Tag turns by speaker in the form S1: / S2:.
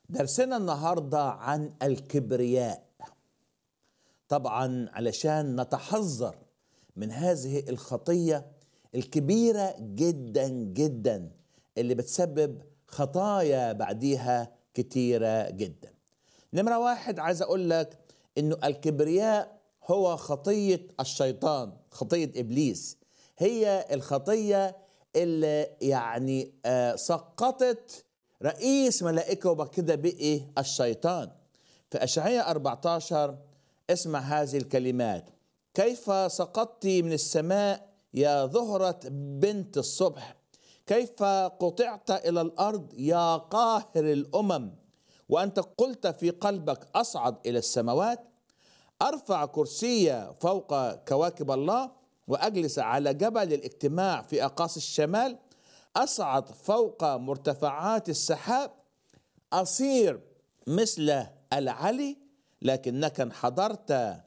S1: درسنا النهارده عن الكبرياء طبعا علشان نتحذر من هذه الخطيه الكبيره جدا جدا اللي بتسبب خطايا بعديها كتيره جدا نمره واحد عايز اقول لك انه الكبرياء هو خطيه الشيطان خطيه ابليس هي الخطيه اللي يعني آه سقطت رئيس ملائكه وبعد كده بقي الشيطان في اشعياء 14 اسمع هذه الكلمات كيف سقطت من السماء يا ظهرة بنت الصبح كيف قطعت إلى الأرض يا قاهر الأمم وأنت قلت في قلبك أصعد إلى السماوات أرفع كرسي فوق كواكب الله وأجلس على جبل الاجتماع في أقاصي الشمال أصعد فوق مرتفعات السحاب أصير مثل العلي لكنك انحدرت